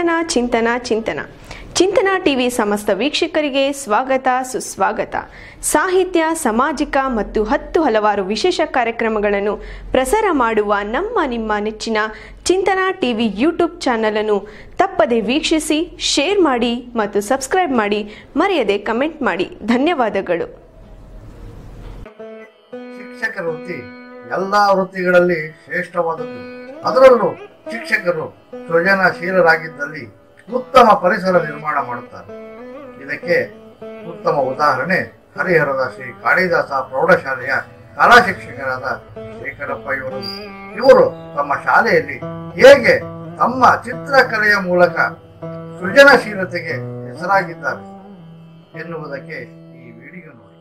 ಚಿಂತನ ಚಿಂತನ ಚಿಂತನ ಚಿಂತನ ಟಿವಿ ಸಮಸ್ತ ವೀಕ್ಷಕರಿಗೆ ಸ್ವಾಗತ ಸುಸ್ವಾಗತ ಸಾಹಿತ್ಯ ಸಾಮಾಜಿಕ ಮತ್ತು ಹತ್ತು ಹಲವಾರು ವಿಶೇಷ ಕಾರ್ಯಕ್ರಮಗಳನ್ನು ಪ್ರಸಾರ ಮಾಡುವ ನಮ್ಮ ನಿಮ್ಮ ನೆಚ್ಚಿನ ಚಿಂತನ ಟಿವಿ ಯೂಟ್ಯೂಬ್ ಚಾನಲ್ ಅನ್ನು ತಪ್ಪದೆ ವೀಕ್ಷಿಸಿ ಶೇರ್ ಮಾಡಿ ಮತ್ತು ಸಬ್ಸ್ಕ್ರೈಬ್ ಮಾಡಿ ಮರೆಯದೆ ಕಮೆಂಟ್ ಮಾಡಿ ಧನ್ಯವಾದಗಳು ಶಿಕ್ಷಕ ವೃತ್ತಿ ಎಲ್ಲಾ ವೃತ್ತಿಗಳಲ್ಲಿ ಶ್ರೇಷ್ಠವಾದದ್ದು ಅದರಲ್ಲೂ ಶಿಕ್ಷಕರು ಸೃಜನಶೀಲರಾಗಿದ್ದಲ್ಲಿ ಉತ್ತಮ ಪರಿಸರ ನಿರ್ಮಾಣ ಮಾಡುತ್ತಾರೆ ಇದಕ್ಕೆ ಉತ್ತಮ ಉದಾಹರಣೆ ಹರಿಹರದ ಶ್ರೀ ಕಾಳಿದಾಸ ಪ್ರೌಢಶಾಲೆಯ ಕಲಾ ಶಿಕ್ಷಕರಾದ ಶೇಖರಪ್ಪ ಇವರು ಇವರು ತಮ್ಮ ಶಾಲೆಯಲ್ಲಿ ಹೇಗೆ ತಮ್ಮ ಚಿತ್ರಕಲೆಯ ಮೂಲಕ ಸೃಜನಶೀಲತೆಗೆ ಹೆಸರಾಗಿದ್ದಾರೆ ಎನ್ನುವುದಕ್ಕೆ ಈ ವಿಡಿಯೋ ನೋಡಿ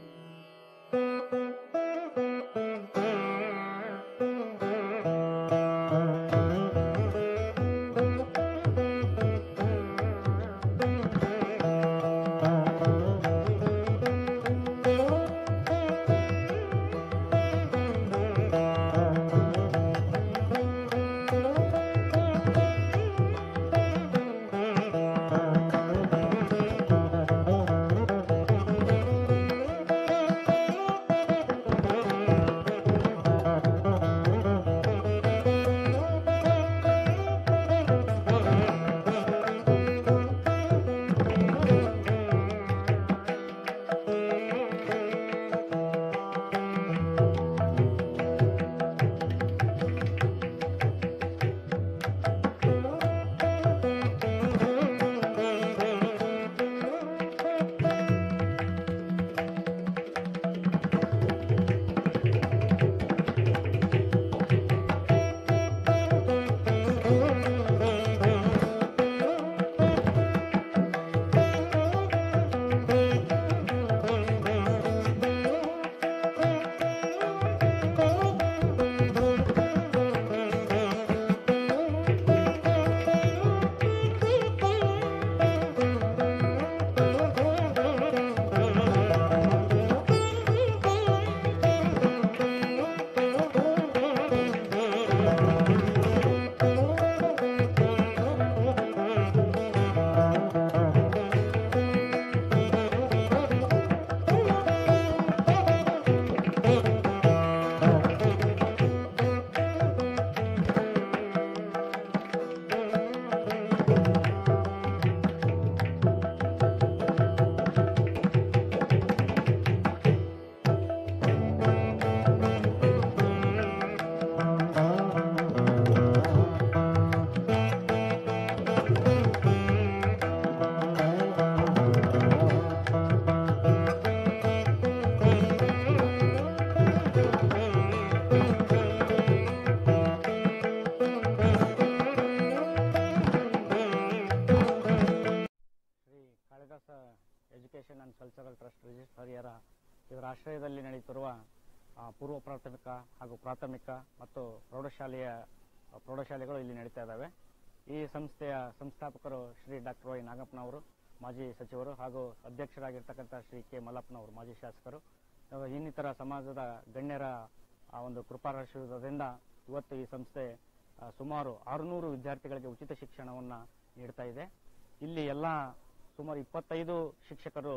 Shri Kalidasa education and cultural trust register Harihara ಇದರ ಆಶ್ರಯದಲ್ಲಿ ನಡೆಯುತ್ತಿರುವ ಆ, ಪೂರ್ವ ಪ್ರಾಥಮಿಕ ಹಾಗೂ ಪ್ರಾಥಮಿಕ ಮತ್ತು ಪ್ರೌಢಶಾಲೆಯ ಆ, ಪ್ರೌಢಶಾಲೆಗಳು ಇಲ್ಲಿ ನಡೀತಾ ಇದ್ದಾವೆ ಈ ಸಂಸ್ಥೆಯ ಸಂಸ್ಥಾಪಕರು ಶ್ರೀ ಡಾಕ್ಟರ್ ವೈ ನಾಗಪ್ಪನವರು ಮಾಜಿ ಸಚಿವರು ಹಾಗೂ ಅಧ್ಯಕ್ಷರಾಗಿರ್ತಕ್ಕಂಥ ಶ್ರೀ ಕೆ ಮಲ್ಲಪ್ಪನವರು ಮಾಜಿ ಶಾಸಕರು ಹಾಗೂ ಇನ್ನಿತರ ಸಮಾಜದ ಗಣ್ಯರ ಆ ಒಂದು ಕೃಪಾಶೀರ್ವಾದದಿಂದ ಇವತ್ತು ಈ ಸಂಸ್ಥೆ ಆ, ಸುಮಾರು ಆರುನೂರು ವಿದ್ಯಾರ್ಥಿಗಳಿಗೆ ಉಚಿತ ಶಿಕ್ಷಣವನ್ನು ನೀಡ್ತಾ ಇದೆ ಇಲ್ಲಿ ಎಲ್ಲ ಸುಮಾರು ಇಪ್ಪತ್ತೈದು ಶಿಕ್ಷಕರು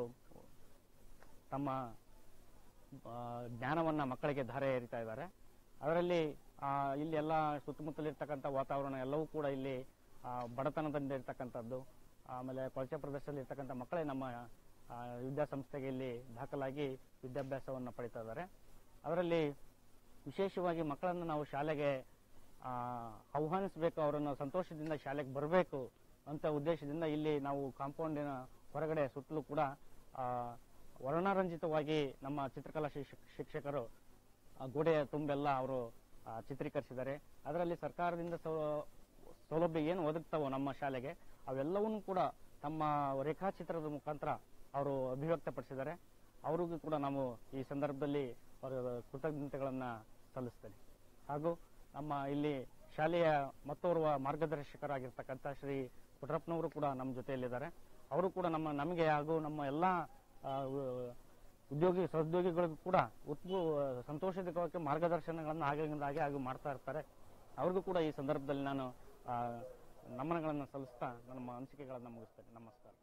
ತಮ್ಮ ಆ, ಜ್ಞಾನವನ್ನ ಮಕ್ಕಳಿಗೆ ಧಾರೆ ಎರಿತಾ ಇದ್ದಾರೆ ಅದರಲ್ಲಿ ಆ, ಇಲ್ಲಿ ಎಲ್ಲ ಸುತ್ತಮುತ್ತಲಿರ್ತಕ್ಕಂಥ ವಾತಾವರಣ ಎಲ್ಲವೂ ಕೂಡ ಇಲ್ಲಿ ಆ, ಬಡತನದಿಂದ ಇರ್ತಕ್ಕಂಥದ್ದು ಆಮೇಲೆ ಕೊಳಚೆ ಪ್ರದೇಶದಲ್ಲಿ ಇರ್ತಕ್ಕಂಥ ಮಕ್ಕಳೇ ನಮ್ಮ ಆ, ವಿದ್ಯಾಸಂಸ್ಥೆಗೆ ಇಲ್ಲಿ ದಾಖಲಾಗಿ ವಿದ್ಯಾಭ್ಯಾಸವನ್ನು ಪಡಿತಾ ಇದ್ದಾರೆ ಅದರಲ್ಲಿ ವಿಶೇಷವಾಗಿ ಮಕ್ಕಳನ್ನು ನಾವು ಶಾಲೆಗೆ ಆ, ಆಹ್ವಾನಿಸಬೇಕು ಅವರನ್ನು ಸಂತೋಷದಿಂದ ಶಾಲೆಗೆ ಬರಬೇಕು ಅಂತ ಉದ್ದೇಶದಿಂದ ಇಲ್ಲಿ ನಾವು ಕಾಂಪೌಂಡಿನ ಹೊರಗಡೆ ಸುತ್ತಲೂ ಕೂಡ ಆ, ವರ್ಣರಂಜಿತವಾಗಿ ನಮ್ಮ ಚಿತ್ರಕಲಾ ಶಿಕ್ಷ- ಶಿಕ್ಷಕರು ಆ, ಗೋಡೆಯ ತುಂಬೆಲ್ಲ ಅವರು ಆ, ಚಿತ್ರೀಕರಿಸಿದ್ದಾರೆ ಅದರಲ್ಲಿ ಸರ್ಕಾರದಿಂದ ಸೌ- ಸೌಲಭ್ಯ ಏನು ಒದಗ್ತಾವೋ ನಮ್ಮ ಶಾಲೆಗೆ ಅವೆಲ್ಲವನ್ನೂ ಕೂಡ ತಮ್ಮ ರೇಖಾಚಿತ್ರದ ಮುಖಾಂತರ ಅವರು ಅಭಿವ್ಯಕ್ತಪಡಿಸಿದ್ದಾರೆ ಅವ್ರಿಗೂ ಕೂಡ ನಾವು ಈ ಸಂದರ್ಭದಲ್ಲಿ ಅವರ ಕೃತಜ್ಞತೆಗಳನ್ನು ಸಲ್ಲಿಸ್ತೇನೆ ಹಾಗೂ ನಮ್ಮ ಇಲ್ಲಿ ಶಾಲೆಯ ಮತ್ತೋರ್ವ ಮಾರ್ಗದರ್ಶಕರಾಗಿರ್ತಕ್ಕಂಥ ಶ್ರೀ ಪುಟ್ರಪ್ಪನವರು ಕೂಡ ನಮ್ಮ ಜೊತೆಯಲ್ಲಿದ್ದಾರೆ ಅವರು ಕೂಡ ನಮ್ಮ ನಮಗೆ ಹಾಗೂ ನಮ್ಮ ಎಲ್ಲ ಆ, ಉ- ಉದ್ಯೋಗಿ ಸಹೋದ್ಯೋಗಿಗಳಿಗೂ ಕೂಡ ಉತ್ಪು ಸಂತೋಷದಕ್ಕೆ ಮಾರ್ಗದರ್ಶನಗಳನ್ನು ಹಾಗೆ ಹಾಗೆ ಹಾಗೂ ಮಾಡ್ತಾ ಇರ್ತಾರೆ ಅವ್ರಿಗೂ ಕೂಡ ಈ ಸಂದರ್ಭದಲ್ಲಿ ನಾನು ಆ, ನಮನಗಳನ್ನು ಸಲ್ಲಿಸ್ತಾ ನಮ್ಮ ಅನಿಸಿಕೆಗಳನ್ನು ಮುಗಿಸ್ತೇನೆ ನಮಸ್ಕಾರ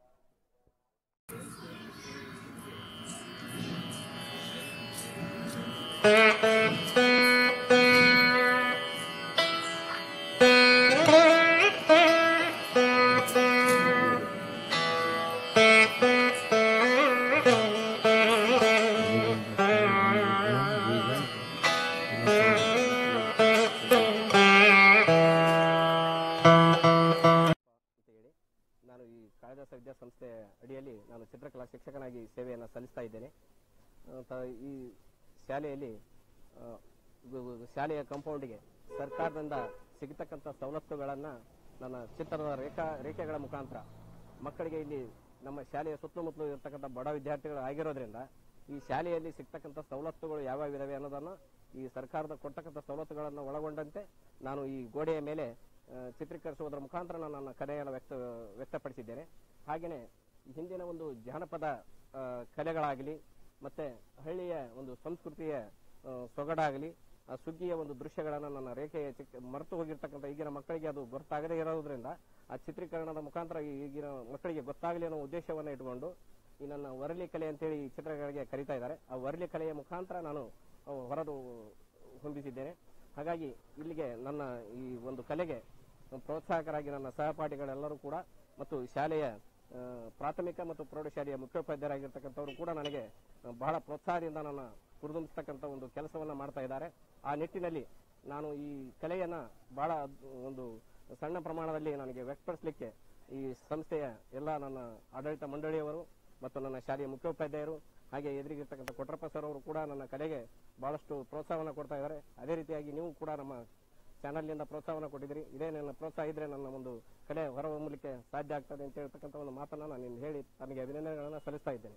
ಅಂತ ಹೇಳಿ ನಾನು ಈ ಕಾಳಿದಾಸ ವಿದ್ಯಾಸಂಸ್ಥೆ ಅಡಿಯಲ್ಲಿ ನಾನು ಚಿತ್ರಕಲಾ ಶಿಕ್ಷಕನಾಗಿ ಸೇವೆಯನ್ನು ಸಲ್ಲಿಸ್ತಾ ಇದ್ದೇನೆ ಆ, ತ- ಈ ಶಾಲೆಯಲ್ಲಿ ಆ, ಗು- ಗು- ಶಾಲೆಯ ಕಾಂಪೌಂಡಿಗೆ ಸರ್ಕಾರದಿಂದ ಸಿಗತಕ್ಕಂಥ ಸವಲತ್ತುಗಳನ್ನು ನನ್ನ ಚಿತ್ರದ ರೇಖಾ ರೇಖೆಗಳ ಮುಖಾಂತರ ಮಕ್ಕಳಿಗೆ ಇಲ್ಲಿ ನಮ್ಮ ಶಾಲೆಯ ಸುತ್ತಮುತ್ತಲು ಇರತಕ್ಕಂಥ ಬಡ ವಿದ್ಯಾರ್ಥಿಗಳು ಆಗಿರೋದ್ರಿಂದ ಈ ಶಾಲೆಯಲ್ಲಿ ಸಿಗ್ತಕ್ಕಂಥ ಸವಲತ್ತುಗಳು ಯಾವ್ಯಾವ ಇದಾವೆ ಅನ್ನೋದನ್ನು ಈ ಸರ್ಕಾರದ ಕೊಡ್ತಕ್ಕಂಥ ಸವಲತ್ತುಗಳನ್ನು ಒಳಗೊಂಡಂತೆ ನಾನು ಈ ಗೋಡೆಯ ಮೇಲೆ ಆ, ಚಿತ್ರೀಕರಿಸುವುದರ ಮುಖಾಂತರ ನಾನು ನನ್ನ ಕಲೆಯನ್ನು ವ್ಯಕ್ತ ವ್ಯಕ್ತಪಡಿಸಿದ್ದೇನೆ ಹಾಗೆಯೇ ಹಿಂದಿನ ಒಂದು ಜಾನಪದ ಆ, ಕಲೆಗಳಾಗಲಿ ಮತ್ತೆ ಹಳ್ಳಿಯ ಒಂದು ಸಂಸ್ಕೃತಿಯ ಆ, ಸೊಗಡಾಗಲಿ ಆ ಸುಗ್ಗಿಯ ಒಂದು ದೃಶ್ಯಗಳನ್ನು ನನ್ನ ರೇಖೆಯ ಚಿಕ್ಕ ಮರೆತು ಹೋಗಿರ್ತಕ್ಕಂಥ ಈಗಿನ ಮಕ್ಕಳಿಗೆ ಅದು ಗೊತ್ತಾಗದೇ ಇರೋದ್ರಿಂದ ಆ ಚಿತ್ರೀಕರಣದ ಮುಖಾಂತರ ಈ ಈಗಿನ ಮಕ್ಕಳಿಗೆ ಗೊತ್ತಾಗಲಿ ಅನ್ನೋ ಉದ್ದೇಶವನ್ನು ಇಟ್ಕೊಂಡು ಈ ನನ್ನ ವರಲಿ ಕಲೆ ಅಂತೇಳಿ ಈ ಚಿತ್ರಗಳಿಗೆ ಕರೀತಾ ಇದ್ದಾರೆ ಆ ವರಲಿ ಕಲೆಯ ಮುಖಾಂತರ ನಾನು ಅವು ಹೊರದು ಹೊಂದಿಸಿದ್ದೇನೆ ಹಾಗಾಗಿ ಇಲ್ಲಿಗೆ ನನ್ನ ಈ ಒಂದು ಕಲೆಗೆ ಪ್ರೋತ್ಸಾಹಕರಾಗಿ ನನ್ನ ಸಹಪಾಠಿಗಳೆಲ್ಲರೂ ಕೂಡ ಮತ್ತು ಶಾಲೆಯ ಆ, ಪ್ರಾಥಮಿಕ ಮತ್ತು ಪ್ರೌಢಶಾಲೆಯ ಮುಖ್ಯೋಪಾಧ್ಯಾಯರಾಗಿರ್ತಕ್ಕಂಥವರು ಕೂಡ ನನಗೆ ಆ, ಬಹಳ ಪ್ರೋತ್ಸಾಹದಿಂದ ನನ್ನ ಹುರಿದುಂಬಿಸ್ತಕ್ಕಂಥ ಒಂದು ಕೆಲಸವನ್ನ ಮಾಡ್ತಾ ಇದ್ದಾರೆ ಆ ನಿಟ್ಟಿನಲ್ಲಿ ನಾನು ಈ ಕಲೆಯನ್ನ ಬಹಳ ಅದ್- ಒಂದು ಸಣ್ಣ ಪ್ರಮಾಣದಲ್ಲಿ ನನಗೆ ವ್ಯಕ್ತಪಡಿಸಲಿಕ್ಕೆ ಈ ಸಂಸ್ಥೆಯ ಎಲ್ಲ ನನ್ನ ಆಡಳಿತ ಮಂಡಳಿಯವರು ಮತ್ತು ನನ್ನ ಶಾಲೆಯ ಮುಖ್ಯೋಪಾಧ್ಯಾಯರು ಹಾಗೆ ಎದುರಿಗಿರ್ತಕ್ಕಂಥ ಕೊಟ್ರಪ್ಪ ಸರ್ ಅವರು ಕೂಡ ನನ್ನ ಕಲೆಗೆ ಬಹಳಷ್ಟು ಪ್ರೋತ್ಸಾಹವನ್ನು ಕೊಡ್ತಾ ಇದ್ದಾರೆ ಅದೇ ರೀತಿಯಾಗಿ ನೀವು ಕೂಡ ನಮ್ಮ ಚಾನಲ್ನಿಂದ ಪ್ರೋತ್ಸಾಹವನ್ನು ಕೊಟ್ಟಿದ್ದೀರಿ ಇದೇ ನನ್ನ ಪ್ರೋತ್ಸಾಹ ಇದ್ರೆ ನನ್ನ ಒಂದು ಕಲೆ ಹೊರಹೊಮ್ಮಲಿಕ್ಕೆ ಸಾಧ್ಯ ಆಗ್ತದೆ ಅಂತ ಹೇಳ್ತಕ್ಕಂಥ ಒಂದು ಮಾತನ್ನ ನಾನು ನಿಮ್ಗೆ ಹೇಳಿ ತಮಗೆ ಅಭಿನಂದನೆಗಳನ್ನು ಸಲ್ಲಿಸ್ತಾ ಇದ್ದೇನೆ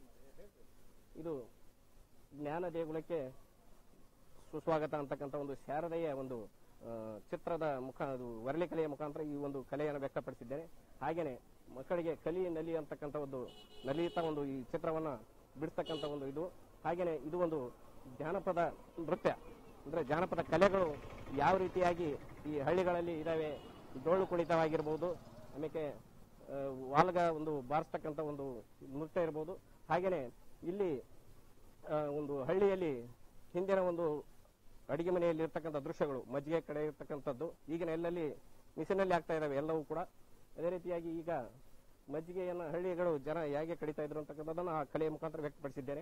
ಇದು ಜ್ಞಾನ ದೇಗುಲಕ್ಕೆ ಸುಸ್ವಾಗತ ಅಂತಕ್ಕಂಥ ಒಂದು ಶಾರದೆಯ ಒಂದು ಆ, ಚಿತ್ರದ ಮುಖ ಅದು ವರಲಿ ಕಲೆಯ ಮುಖಾಂತರ ಈ ಒಂದು ಕಲೆಯನ್ನು ವ್ಯಕ್ತಪಡಿಸಿದ್ದೇನೆ ಹಾಗೇನೆ ಮಕ್ಕಳಿಗೆ ಕಲಿ ನಲಿ ಅಂತಕ್ಕಂಥ ಒಂದು ನಲಿಯುತ್ತಾ ಒಂದು ಈ ಚಿತ್ರವನ್ನ ಬಿಡಿಸ್ತಕ್ಕಂಥ ಒಂದು ಇದು ಹಾಗೇನೆ ಇದು ಒಂದು ಜಾನಪದ ನೃತ್ಯ ಅಂದ್ರೆ ಜಾನಪದ ಕಲೆಗಳು ಯಾವ ರೀತಿಯಾಗಿ ಈ ಹಳ್ಳಿಗಳಲ್ಲಿ ಇದಾವೆ ಡೋಳು ಕುಣಿತವಾಗಿರ್ಬೋದು ಆಮೇಲೆ ಆ, ವಾಲ್ಗ ಒಂದು ಬಾರಿಸ್ತಕ್ಕಂಥ ಒಂದು ನೃತ್ಯ ಇರ್ಬೋದು ಹಾಗೇನೆ ಇಲ್ಲಿ ಆ, ಒಂದು ಹಳ್ಳಿಯಲ್ಲಿ ಹಿಂದಿನ ಒಂದು ಅಡಿಗೆ ಮನೆಯಲ್ಲಿ ಇರ್ತಕ್ಕಂಥ ದೃಶ್ಯಗಳು ಮಜ್ಜಿಗೆ ಕಡೆ ಇರ್ತಕ್ಕಂಥದ್ದು ಈಗಿನ ಎಲ್ಲಲ್ಲಿ ಮಿಷಿನಲ್ಲಿ ಆಗ್ತಾ ಇದಾವೆ ಎಲ್ಲವೂ ಕೂಡ ಅದೇ ರೀತಿಯಾಗಿ ಈಗ ಮಜ್ಜಿಗೆಯನ್ನ ಹಳ್ಳಿಗಳು ಜನ ಹೇಗೆ ಕಡಿತಾ ಇದ್ರು ಅಂತಕ್ಕಂಥದ್ದನ್ನ ಆ ಕಲೆಯ ಮುಖಾಂತರ ವ್ಯಕ್ತಪಡಿಸಿದ್ದೇನೆ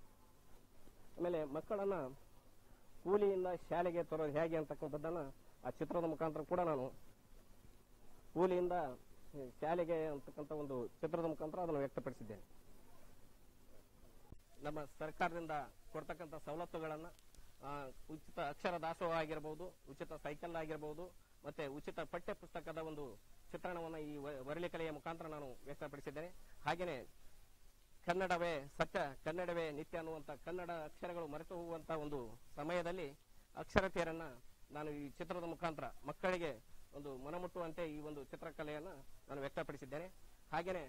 ಆಮೇಲೆ ಮಕ್ಕಳನ್ನ ಕೂಲಿಯಿಂದ ಶಾಲೆಗೆ ತರೋದು ಹೇಗೆ ಅಂತಕ್ಕಂಥದ್ದನ್ನ ಆ ಚಿತ್ರದ ಮುಖಾಂತರ ಕೂಡ ನಾನು ಕೂಲಿಯಿಂದ ಶಾಲೆಗೆ ಅಂತಕ್ಕಂಥ ಒಂದು ಚಿತ್ರದ ಮುಖಾಂತರ ಅದನ್ನು ವ್ಯಕ್ತಪಡಿಸಿದ್ದೇನೆ ನಮ್ಮ ಸರ್ಕಾರದಿಂದ ಕೊಡ್ತಕ್ಕಂಥ ಸವಲತ್ತುಗಳನ್ನ ಆ, ಉಚಿತ ಅಕ್ಷರ ದಾಸೋಹ ಆಗಿರಬಹುದು ಉಚಿತ ಸೈಕಲ್ ಆಗಿರಬಹುದು ಮತ್ತೆ ಉಚಿತ ಪಠ್ಯ ಪುಸ್ತಕದ ಒಂದು ಚಿತ್ರಣವನ್ನು ಈ ವ- ವರಲಿ ಕಲೆಯ ಮುಖಾಂತರ ನಾನು ವ್ಯಕ್ತಪಡಿಸಿದ್ದೇನೆ ಹಾಗೇನೆ ಕನ್ನಡವೇ ಸತ್ಯ ಕನ್ನಡವೇ ನಿತ್ಯ ಅನ್ನುವಂತ ಕನ್ನಡ ಅಕ್ಷರಗಳು ಮರೆತು ಹೋಗುವಂತ ಒಂದು ಸಮಯದಲ್ಲಿ ಅಕ್ಷರತೆಯರನ್ನ ನಾನು ಈ ಚಿತ್ರದ ಮುಖಾಂತರ ಮಕ್ಕಳಿಗೆ ಒಂದು ಮನಮುಟ್ಟುವಂತೆ ಈ ಒಂದು ಚಿತ್ರಕಲೆಯನ್ನ ನಾನು ವ್ಯಕ್ತಪಡಿಸಿದ್ದೇನೆ ಹಾಗೇನೆ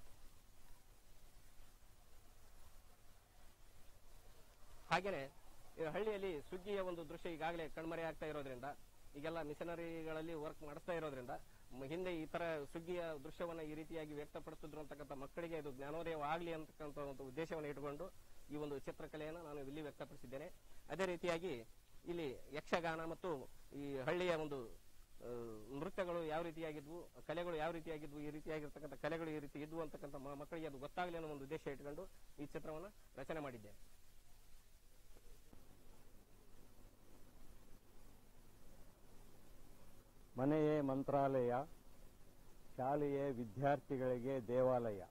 ಹಾಗೇನೆ ಈ ಹಳ್ಳಿಯಲ್ಲಿ ಸುಗ್ಗಿಯ ಒಂದು ದೃಶ್ಯ ಈಗಾಗಲೇ ಕಣ್ಮರೆ ಆಗ್ತಾ ಇರೋದ್ರಿಂದ ಈಗೆಲ್ಲ ಮಿಷನರಿಗಳಲ್ಲಿ ವರ್ಕ್ ಮಾಡಿಸ್ತಾ ಇರೋದ್ರಿಂದ ಮ- ಹಿಂದೆ ಈ ತರ ಸುಗ್ಗಿಯ ದೃಶ್ಯವನ್ನ ಈ ರೀತಿಯಾಗಿ ವ್ಯಕ್ತಪಡಿಸಿದ್ರು ಅಂತಕ್ಕಂಥ ಮಕ್ಕಳಿಗೆ ಇದು ಜ್ಞಾನೋದಯವಾಗಲಿ ಅಂತಕ್ಕಂಥ ಒಂದು ಉದ್ದೇಶವನ್ನು ಇಟ್ಟುಕೊಂಡು ಈ ಒಂದು ಚಿತ್ರಕಲೆಯನ್ನು ನಾನು ಇಲ್ಲಿ ವ್ಯಕ್ತಪಡಿಸಿದ್ದೇನೆ ಅದೇ ರೀತಿಯಾಗಿ ಇಲ್ಲಿ ಯಕ್ಷಗಾನ ಮತ್ತು ಈ ಹಳ್ಳಿಯ ಒಂದು ಆ, ನೃತ್ಯಗಳು ಯಾವ ರೀತಿಯಾಗಿದ್ವು ಕಲೆಗಳು ಯಾವ ರೀತಿಯಾಗಿದ್ವು ಈ ರೀತಿಯಾಗಿರ್ತಕ್ಕಂಥ ಕಲೆಗಳು ಈ ರೀತಿ ಇದ್ವು ಅಂತಕ್ಕಂಥ ಮ- ಮಕ್ಕಳಿಗೆ ಅದು ಗೊತ್ತಾಗಲಿ ಅನ್ನೋ ಒಂದು ಉದ್ದೇಶ ಇಟ್ಕೊಂಡು ಈ ಚಿತ್ರವನ್ನು ರಚನೆ ಮಾಡಿದ್ದೇನೆ ಮನೆಯೇ ಮಂತ್ರಾಲಯ ಶಾಲೆಯೇ ವಿದ್ಯಾರ್ಥಿಗಳಿಗೆ ದೇವಾಲಯ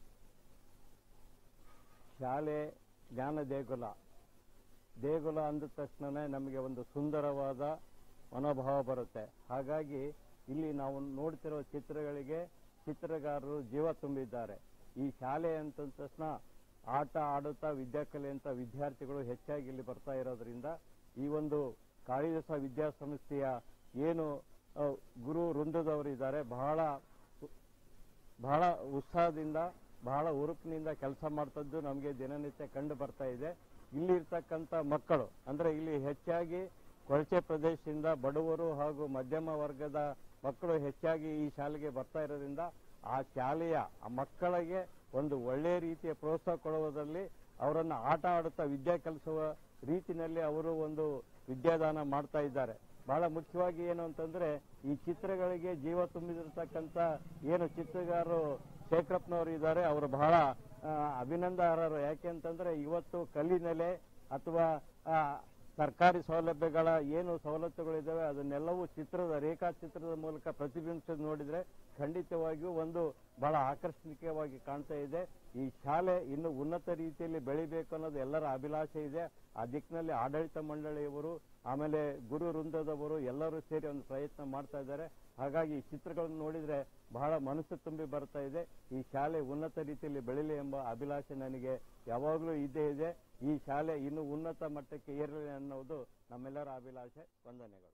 ಶಾಲೆ ಜ್ಞಾನ ದೇಗುಲ ದೇಗುಲ ಅಂದ ತಕ್ಷಣನೇ ನಮಗೆ ಒಂದು ಸುಂದರವಾದ ಮನೋಭಾವ ಬರುತ್ತೆ ಹಾಗಾಗಿ ಇಲ್ಲಿ ನಾವು ನೋಡ್ತಿರೋ ಚಿತ್ರಗಳಿಗೆ ಚಿತ್ರಗಾರರು ಜೀವ ತುಂಬಿದ್ದಾರೆ ಈ ಶಾಲೆ ಅಂತ ತಕ್ಷಣ ಆಟ ಆಡುತ್ತಾ ವಿದ್ಯಾಕಲೆ ಅಂತ ವಿದ್ಯಾರ್ಥಿಗಳು ಹೆಚ್ಚಾಗಿ ಇಲ್ಲಿ ಬರ್ತಾ ಇರೋದ್ರಿಂದ ಈ ಒಂದು ಕಾಳಿದಾಸ ವಿದ್ಯಾಸಂಸ್ಥೆಯ ಏನು ಆ, ಗುರು ವೃಂದದವರು ಇದ್ದಾರೆ ಬಹಳ ಬಹಳ ಉತ್ಸಾಹದಿಂದ ಬಹಳ ಹುರುಪಿನಿಂದ ಕೆಲಸ ಮಾಡ್ತದ್ದು ನಮಗೆ ದಿನನಿತ್ಯ ಕಂಡು ಬರ್ತಾ ಇದೆ ಇಲ್ಲಿ ಇರ್ತಕ್ಕಂಥ ಮಕ್ಕಳು ಅಂದ್ರೆ ಇಲ್ಲಿ ಹೆಚ್ಚಾಗಿ ಕೊಳಚೆ ಪ್ರದೇಶದಿಂದ ಬಡವರು ಹಾಗೂ ಮಧ್ಯಮ ವರ್ಗದ ಮಕ್ಕಳು ಹೆಚ್ಚಾಗಿ ಈ ಶಾಲೆಗೆ ಬರ್ತಾ ಇರೋದ್ರಿಂದ ಆ ಶಾಲೆಯ ಆ ಮಕ್ಕಳಿಗೆ ಒಂದು ಒಳ್ಳೆಯ ರೀತಿಯ ಪ್ರೋತ್ಸಾಹ ಕೊಡುವುದರಲ್ಲಿ ಅವರನ್ನು ಆಟ ಆಡುತ್ತಾ ವಿದ್ಯೆ ಕಲಿಸುವ ರೀತಿನಲ್ಲಿ ಅವರು ಒಂದು ವಿದ್ಯಾದಾನ ಮಾಡ್ತಾ ಇದ್ದಾರೆ ಬಹಳ ಮುಖ್ಯವಾಗಿ ಏನು ಅಂತಂದ್ರೆ ಈ ಚಿತ್ರಗಳಿಗೆ ಜೀವ ತುಂಬಿದಿರ್ತಕ್ಕಂಥ ಏನು ಚಿತ್ರಗಾರರು ಶೇಖರಪ್ಪನವರು ಇದ್ದಾರೆ ಅವರು ಬಹಳ ಆ, ಅಭಿನಂದನಾರ್ಹರು ಯಾಕೆ ಅಂತಂದ್ರೆ ಇವತ್ತು ಕಲ್ಲಿನೆಲೆ ಅಥವಾ ಆ, ಸರ್ಕಾರಿ ಸೌಲಭ್ಯಗಳ ಏನು ಸವಲತ್ತುಗಳಿದ್ದಾವೆ ಅದನ್ನೆಲ್ಲವೂ ಚಿತ್ರದ ರೇಖಾಚಿತ್ರದ ಮೂಲಕ ಪ್ರತಿಬಿಂಬಿಸೋದು ನೋಡಿದ್ರೆ ಖಂಡಿತವಾಗಿಯೂ ಒಂದು ಬಹಳ ಆಕರ್ಷಣೀಯವಾಗಿ ಕಾಣ್ತಾ ಇದೆ ಈ ಶಾಲೆ ಇನ್ನು ಉನ್ನತ ರೀತಿಯಲ್ಲಿ ಬೆಳಿಬೇಕು ಅನ್ನೋದು ಎಲ್ಲರ ಅಭಿಲಾಷೆ ಇದೆ ಆ ದಿಕ್ಕಿನಲ್ಲಿ ಆಡಳಿತ ಮಂಡಳಿಯವರು ಆಮೇಲೆ ಗುರು ವೃಂದದವರು ಎಲ್ಲರೂ ಸೇರಿ ಒಂದು ಪ್ರಯತ್ನ ಮಾಡ್ತಾ ಇದ್ದಾರೆ ಹಾಗಾಗಿ ಈ ಚಿತ್ರಗಳನ್ನು ನೋಡಿದ್ರೆ ಬಹಳ ಮನಸ್ಸು ತುಂಬಿ ಬರ್ತಾ ಇದೆ ಈ ಶಾಲೆ ಉನ್ನತ ರೀತಿಯಲ್ಲಿ ಬೆಳಿಲಿ ಎಂಬ ಅಭಿಲಾಷೆ ನನಗೆ ಯಾವಾಗಲೂ ಇದ್ದೇ ಇದೆ ಈ ಶಾಲೆ ಇನ್ನು ಉನ್ನತ ಮಟ್ಟಕ್ಕೆ ಏರಲಿ ಅನ್ನೋದು ನಮ್ಮೆಲ್ಲರ ಅಭಿಲಾಷೆ ವಂದನೆಗಳು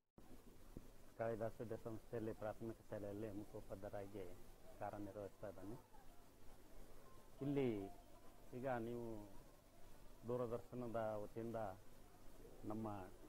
ಕಾಳಿದಾಸ ವಿದ್ಯಾಸಂಸ್ಥೆಯಲ್ಲಿ ಪ್ರಾಥಮಿಕ ಶಾಲೆಯಲ್ಲಿ ಮುಖೋಪಾಧ್ಯಾಯರಾಗಿ ಕಾರ್ಯನಿರ್ವಹಿಸ್ತಾ ಇದ್ದಾನೆ ಇಲ್ಲಿ ಈಗ ನೀವು ದೂರದರ್ಶನದ ವತಿಯಿಂದ ನಮ್ಮ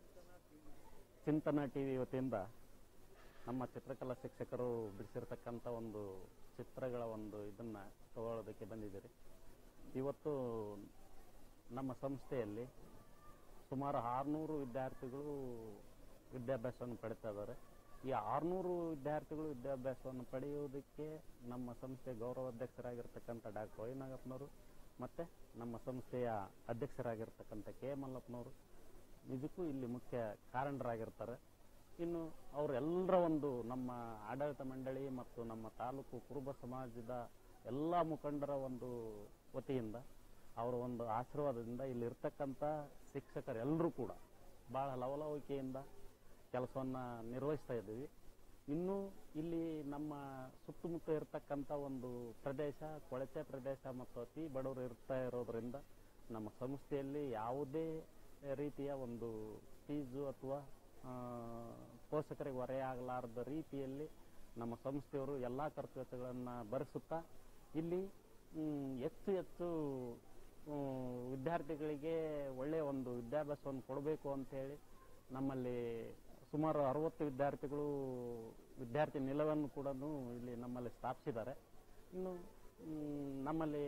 ಚಿಂತನ ಟಿ ವಿ ವತಿಯಿಂದ ನಮ್ಮ ಚಿತ್ರಕಲಾ ಶಿಕ್ಷಕರು ಬಿಡಿಸಿರ್ತಕ್ಕಂಥ ಒಂದು ಚಿತ್ರಗಳ ಒಂದು ಇದನ್ನ ತಗೊಳ್ಳೋದಕ್ಕೆ ಬಂದಿದ್ದೀರಿ ಇವತ್ತು ನಮ್ಮ ಸಂಸ್ಥೆಯಲ್ಲಿ ಸುಮಾರು ಆರುನೂರು ವಿದ್ಯಾರ್ಥಿಗಳು ವಿದ್ಯಾಭ್ಯಾಸವನ್ನು ಪಡಿತಾ ಇದ್ದಾರೆ ಈ ಆರುನೂರು ವಿದ್ಯಾರ್ಥಿಗಳು ವಿದ್ಯಾಭ್ಯಾಸವನ್ನು ಪಡೆಯುವುದಕ್ಕೆ ನಮ್ಮ ಸಂಸ್ಥೆ ಗೌರವಾಧ್ಯಕ್ಷರಾಗಿರ್ತಕ್ಕಂಥ ಡಾಕ್ಟರ್ ವೈ ನಾಗಪ್ಪನವರು ಮತ್ತೆ ನಮ್ಮ ಸಂಸ್ಥೆಯ ಅಧ್ಯಕ್ಷರಾಗಿರ್ತಕ್ಕಂಥ ಕೆ ಮಲ್ಲಪ್ಪನವರು ಇದಕ್ಕೂ ಇಲ್ಲಿ ಮುಖ್ಯ ಕಾರಣರಾಗಿರ್ತಾರೆ ಇನ್ನು ಅವರೆಲ್ಲರ ಒಂದು ನಮ್ಮ ಆಡಳಿತ ಮಂಡಳಿ ಮತ್ತು ನಮ್ಮ ತಾಲೂಕು ಕುರುಬ ಸಮಾಜದ ಎಲ್ಲ ಮುಖಂಡರ ಒಂದು ವತಿಯಿಂದ ಅವರ ಒಂದು ಆಶೀರ್ವಾದದಿಂದ ಇಲ್ಲಿ ಇರ್ತಕ್ಕಂಥ ಶಿಕ್ಷಕರೆಲ್ಲರೂ ಕೂಡ ಬಹಳ ಲವಲವಿಕೆಯಿಂದ ಕೆಲಸವನ್ನ ನಿರ್ವಹಿಸ್ತಾ ಇದ್ದೀವಿ ಇನ್ನು ಇಲ್ಲಿ ನಮ್ಮ ಸುತ್ತಮುತ್ತ ಇರತಕ್ಕಂಥ ಒಂದು ಪ್ರದೇಶ ಕೊಳಚೆ ಪ್ರದೇಶ ಮತ್ತು ಅತಿ ಬಡವರು ಇರ್ತಾ ಇರೋದ್ರಿಂದ ನಮ್ಮ ಸಂಸ್ಥೆಯಲ್ಲಿ ಯಾವುದೇ ರೀತಿಯ ಒಂದು ಫೀಸು ಅಥವಾ ಆ, ಪೋಷಕರಿಗೆ ಹೊರೆಯಾಗಲಾರದ ರೀತಿಯಲ್ಲಿ ನಮ್ಮ ಸಂಸ್ಥೆಯವರು ಎಲ್ಲ ಖರ್ಚು ವೆಚ್ಚಗಳನ್ನು ಭರಿಸುತ್ತಾ ಇಲ್ಲಿ ಮ್, ಹೆಚ್ಚು ಹೆಚ್ಚು ಮ್, ವಿದ್ಯಾರ್ಥಿಗಳಿಗೆ ಒಳ್ಳೆಯ ಒಂದು ವಿದ್ಯಾಭ್ಯಾಸವನ್ನು ಕೊಡಬೇಕು ಅಂತ ಹೇಳಿ ನಮ್ಮಲ್ಲಿ ಸುಮಾರು ಅರವತ್ತು ವಿದ್ಯಾರ್ಥಿಗಳು ವಿದ್ಯಾರ್ಥಿ ನಿಲವನ್ನು ಕೂಡ ಇಲ್ಲಿ ನಮ್ಮಲ್ಲಿ ಸ್ಥಾಪಿಸಿದ್ದಾರೆ ಇನ್ನು ಮ್, ನಮ್ಮಲ್ಲಿ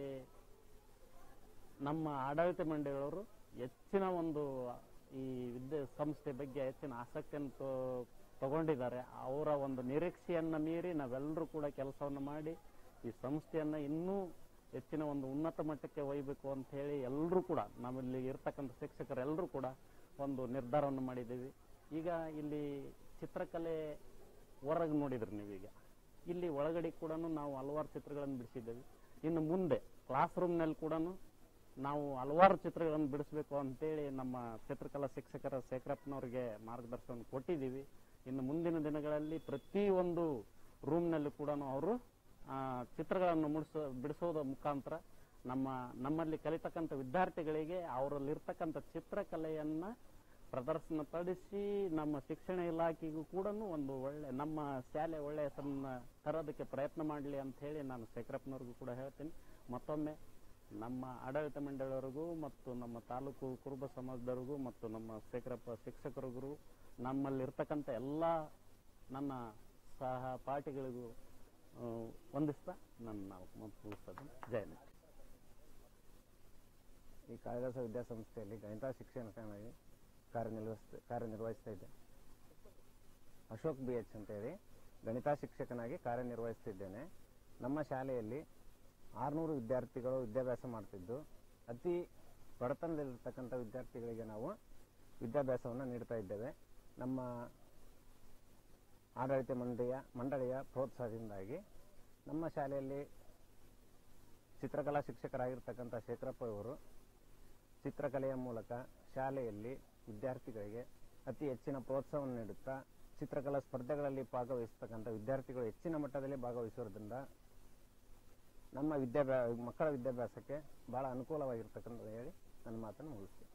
ನಮ್ಮ ಆಡಳಿತ ಮಂಡಳಿಯವರು ಹೆಚ್ಚಿನ ಒಂದು ಈ ವಿದ್ಯೆ ಸಂಸ್ಥೆ ಬಗ್ಗೆ ಹೆಚ್ಚಿನ ಆಸಕ್ತಿಯನ್ನು ತೊ- ತಗೊಂಡಿದ್ದಾರೆ ಅವರ ಒಂದು ನಿರೀಕ್ಷೆಯನ್ನ ಮೀರಿ ನಾವೆಲ್ಲರೂ ಕೂಡ ಕೆಲಸವನ್ನು ಮಾಡಿ ಈ ಸಂಸ್ಥೆಯನ್ನ ಇನ್ನೂ ಹೆಚ್ಚಿನ ಒಂದು ಉನ್ನತ ಮಟ್ಟಕ್ಕೆ ಒಯ್ಯಬೇಕು ಅಂತ ಹೇಳಿ ಎಲ್ಲರೂ ಕೂಡ ನಮ್ಮಲ್ಲಿ ಇರ್ತಕ್ಕಂಥ ಶಿಕ್ಷಕರೆಲ್ಲರೂ ಕೂಡ ಒಂದು ನಿರ್ಧಾರವನ್ನು ಮಾಡಿದ್ದೀವಿ ಈಗ ಇಲ್ಲಿ ಚಿತ್ರಕಲೆ ಹೊರಗೆ ನೋಡಿದ್ರಿ ನೀವೀಗ ಇಲ್ಲಿ ಒಳಗಡೆ ಕೂಡ ನಾವು ಹಲವಾರು ಚಿತ್ರಗಳನ್ನು ಬಿಡಿಸಿದ್ದೇವೆ ಇನ್ನು ಮುಂದೆ ಕ್ಲಾಸ್ ರೂಮ್ನಲ್ಲಿ ಕೂಡ ನಾವು ಹಲವಾರು ಚಿತ್ರಗಳನ್ನು ಬಿಡಿಸಬೇಕು ಅಂತೇಳಿ ನಮ್ಮ ಚಿತ್ರಕಲಾ ಶಿಕ್ಷಕರ ಶೇಖರಪ್ಪನವರಿಗೆ ಮಾರ್ಗದರ್ಶನ ಕೊಟ್ಟಿದ್ದೀವಿ ಇನ್ನು ಮುಂದಿನ ದಿನಗಳಲ್ಲಿ ಪ್ರತಿಯೊಂದು ರೂಮ್ನಲ್ಲಿ ಕೂಡ ಅವರು ಚಿತ್ರಗಳನ್ನು ಮುಡಿಸೋ ಬಿಡಿಸೋದ ಮುಖಾಂತರ ನಮ್ಮ ನಮ್ಮಲ್ಲಿ ಕಲಿತಕ್ಕಂಥ ವಿದ್ಯಾರ್ಥಿಗಳಿಗೆ ಅವರಲ್ಲಿರ್ತಕ್ಕಂಥ ಚಿತ್ರಕಲೆಯನ್ನ ಪ್ರದರ್ಶನ ಪಡಿಸಿ ನಮ್ಮ ಶಿಕ್ಷಣ ಇಲಾಖೆಗೂ ಕೂಡ ಒಂದು ಒಳ್ಳೆ ನಮ್ಮ ಶಾಲೆ ಒಳ್ಳೆಯ ಹೆಸರನ್ನ ತರೋದಕ್ಕೆ ಪ್ರಯತ್ನ ಮಾಡಲಿ ಅಂತ ಹೇಳಿ ನಾನು ಶೇಖರಪ್ಪನವ್ರಿಗೂ ಕೂಡ ಹೇಳ್ತೀನಿ ಮತ್ತೊಮ್ಮೆ ನಮ್ಮ ಆಡಳಿತ ಮಂಡಳಿಯವರಿಗೂ ಮತ್ತು ನಮ್ಮ ತಾಲೂಕು ಕುರುಬ ಸಮಾಜದವರಿಗೂ ಮತ್ತು ನಮ್ಮ ಶೇಖರಪ್ಪ ಶಿಕ್ಷಕರಿಗೂ ನಮ್ಮಲ್ಲಿ ಇರ್ತಕ್ಕಂಥ ಎಲ್ಲ ನನ್ನ ಸಹಪಾಠಿಗಳಿಗೂ ಆ, ವಂದಿಸ್ತಾ ನನ್ನ ನಾವು ಮುಗಿಸ್ತದೆ ಜಯ ಹಿಂದ್. ಈ ಕಾಳಿದಾಸ ವಿದ್ಯಾಸಂಸ್ಥೆಯಲ್ಲಿ ಗಣಿತ ಶಿಕ್ಷಕನಾಗಿ ಕಾರ್ಯನಿರ್ವಹಿಸ್ತಾ ಕಾರ್ಯನಿರ್ವಹಿಸ್ತಾ ಇದ್ದೆ ಅಶೋಕ್ ಬಿ ಎಚ್ ಅಂತ ಹೇಳಿ ಗಣಿತ ಶಿಕ್ಷಕನಾಗಿ ಕಾರ್ಯನಿರ್ವಹಿಸ್ತಿದ್ದೇನೆ ನಮ್ಮ ಶಾಲೆಯಲ್ಲಿ ಆರುನೂರು ವಿದ್ಯಾರ್ಥಿಗಳು ವಿದ್ಯಾಭ್ಯಾಸ ಮಾಡ್ತಿದ್ದು ಅತಿ ಬಡತನದಲ್ಲಿರ್ತಕ್ಕಂಥ ವಿದ್ಯಾರ್ಥಿಗಳಿಗೆ ನಾವು ವಿದ್ಯಾಭ್ಯಾಸವನ್ನು ನೀಡ್ತಾ ಇದ್ದೇವೆ ನಮ್ಮ ಆಡಳಿತ ಮಂಡಳಿಯ ಮಂಡಳಿಯ ಪ್ರೋತ್ಸಾಹದಿಂದಾಗಿ ನಮ್ಮ ಶಾಲೆಯಲ್ಲಿ ಚಿತ್ರಕಲಾ ಶಿಕ್ಷಕರಾಗಿರ್ತಕ್ಕಂಥ ಶೇಖರಪ್ಪ ಇವರು ಚಿತ್ರಕಲೆಯ ಮೂಲಕ ಶಾಲೆಯಲ್ಲಿ ವಿದ್ಯಾರ್ಥಿಗಳಿಗೆ ಅತಿ ಹೆಚ್ಚಿನ ಪ್ರೋತ್ಸಾಹವನ್ನು ನೀಡುತ್ತಾ ಚಿತ್ರಕಲಾ ಸ್ಪರ್ಧೆಗಳಲ್ಲಿ ಭಾಗವಹಿಸ್ತಕ್ಕಂಥ ವಿದ್ಯಾರ್ಥಿಗಳು ಹೆಚ್ಚಿನ ಮಟ್ಟದಲ್ಲಿ ಭಾಗವಹಿಸೋದ್ರಿಂದ ನಮ್ಮ ವಿದ್ಯಾಭ್ಯಾಸ ಮಕ್ಕಳ ವಿದ್ಯಾಭ್ಯಾಸಕ್ಕೆ ಬಹಳ ಅನುಕೂಲವಾಗಿರ್ತಕ್ಕಂಥ ಹೇಳಿ ನನ್ನ ಮಾತನ್ನು ಮುಗಿಸ್ತೇನೆ